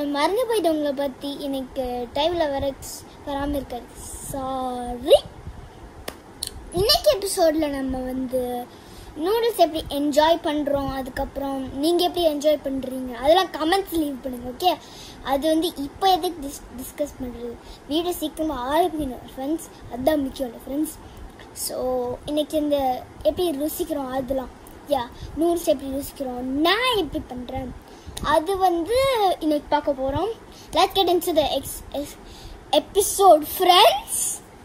மறந்து போயிட்டவங்கள பற்றி எனக்கு டைமில் வர வராமல் இருக்காது சாரி இன்னைக்கு எபிசோடில் நம்ம வந்து நூடுல்ஸ் எப்படி என்ஜாய் பண்ணுறோம் அதுக்கப்புறம் நீங்கள் எப்படி என்ஜாய் பண்ணுறீங்க அதெல்லாம் கமெண்ட்ஸ் லீவ் பண்ணுங்கள் ஓகே அது வந்து இப்போ எதுக்கு டிஸ் டிஸ்கஸ் பண்ணுறது வீடியோ சீக்கிரமாக ஆரம்பிக்கணும் ஃப்ரெண்ட்ஸ் அதுதான் முக்கியம் இல்லை ஃப்ரெண்ட்ஸ் ஸோ இன்னைக்கு இந்த எப்படி ருசிக்கிறோம் அதெல்லாம் யா நூடுல்ஸ் எப்படி ருசிக்கிறோம் நான் எப்படி பண்ணுறேன் அது வந்து இன்னைக்கு பார்க்க போகிறோம் let's get into the X episode friends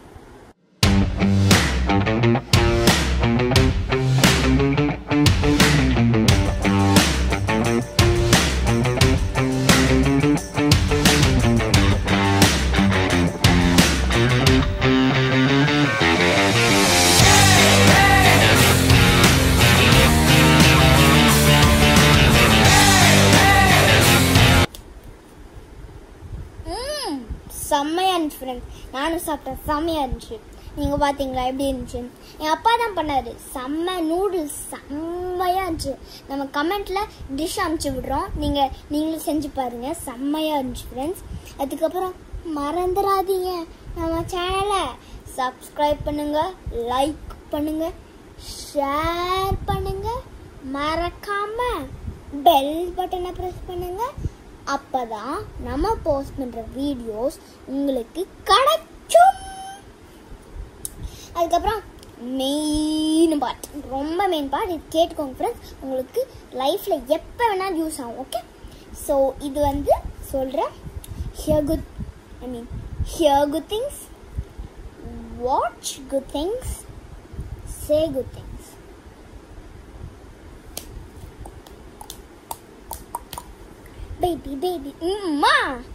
ம் செம்மையாக இருந்துச்சு ஃப்ரெண்ட் நானும் சாப்பிட்டேன் செம்மையாக இருந்துச்சு நீங்கள் பார்த்தீங்களா எப்படி இருந்துச்சு என் அப்பா தான் பண்ணாரு செம்ம நூடுல்ஸ் செம்மையாக இருந்துச்சு நம்ம கமெண்ட்டில் டிஷ் அமுச்சு விடுறோம் நீங்கள் நீங்களும் செஞ்சு பாருங்கள் செம்மையாக இருந்துச்சு ஃப்ரெண்ட்ஸ் அதுக்கப்புறம் மறந்துடாதீங்க நம்ம சேனலை சப்ஸ்கிரைப் பண்ணுங்கள் லைக் பண்ணுங்கள் ஷேர் பண்ணுங்கள் மறக்காமல் பெல் பட்டனை ப்ரெஸ் பண்ணுங்கள் அப்பதான் நம்ம போஸ்ட் பண்ற வீடியோஸ் உங்களுக்கு கிடைக்கும் அதுக்கப்புறம் மெயின் பார்ட் ரொம்ப மெயின் பார்ட் இது கேட்டுக்கோங்க ஃப்ரெண்ட்ஸ் உங்களுக்கு லைஃப்பில் எப்போ வேணாலும் யூஸ் ஆகும் ஓகே ஸோ இது வந்து சொல்கிறேன் hear good I mean hear good things watch good things say good things baby, baby, mm, ma.